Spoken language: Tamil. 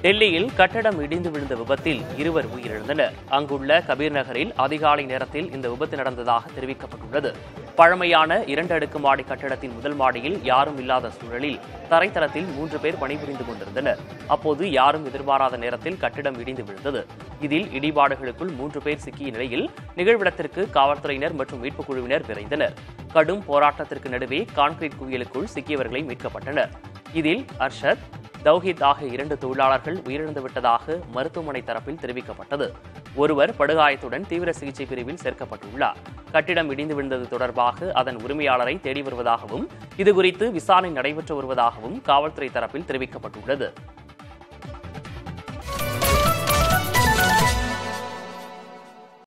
டெல்லியில் கட்டடம் இடிந்து விழுந்த விபத்தில் இருவர் உயிரிழந்தனர் அங்குள்ள கபீர் நகரில் அதிகாலை நேரத்தில் இந்த விபத்து நடந்ததாக தெரிவிக்கப்பட்டுள்ளது பழமையான இரண்டு அடுக்கு மாடி கட்டடத்தின் முதல் மாடியில் யாரும் இல்லாத சூழலில் தரைத்தளத்தில் மூன்று பேர் பணிபுரிந்து கொண்டிருந்தனர் அப்போது யாரும் எதிர்பாராத நேரத்தில் கட்டிடம் இடிந்து விழுந்தது இதில் இடிபாடுகளுக்குள் மூன்று பேர் சிக்கிய நிலையில் நிகழ்விடத்திற்கு காவல்துறையினர் மற்றும் மீட்புக் குழுவினர் விரைந்தனர் கடும் போராட்டத்திற்கு நடுவே கான்கிரீட் குவியலுக்குள் சிக்கியவர்களை மீட்கப்பட்டனர் இதில் அர்ஷத் தௌஹித் ஆகிய இரண்டு தொழிலாளர்கள் உயிரிழந்து விட்டதாக மருத்துவமனை தரப்பில் தெரிவிக்கப்பட்டது ஒருவர் படுகாயத்துடன் தீவிர சிகிச்சை பிரிவில் சேர்க்கப்பட்டுள்ளார் கட்டிடம் இடிந்து விழுந்தது தொடர்பாக அதன் உரிமையாளரை தேடி வருவதாகவும் இதுகுறித்து விசாரணை நடைபெற்று வருவதாகவும் காவல்துறை தரப்பில் தெரிவிக்கப்பட்டுள்ளது